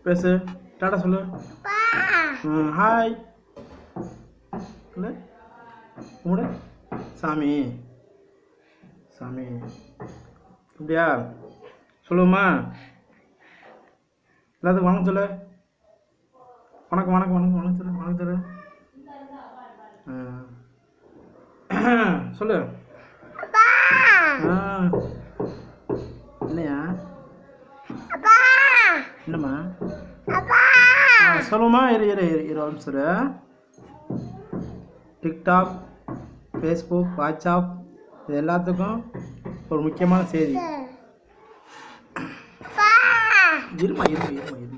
பேசு டாடா சொல்லு ம், ஹாய் சொல்லு கும்பிடு சாமி சாமி அப்படியா சொல்லுவோமா எல்லாத்துக்கும் வணக்கம் சொல்லு வணக்கம் வணக்கம் வணக்கம் வணக்கம் சொல்லு வணக்கம் சொல்லு ஆ. சொல்லு ஆ. என்னையா என்னம்மா ஆ, சொல்லுமா இரு இரு இரு இரு ஒரு நிமிஷம் இரு. டிக்டாக் ஃபேஸ்புக் வாட்ஸ்அப் இது எல்லாத்துக்கும் ஒரு முக்கியமான செய்தி இருமா இருமா இருமா இரு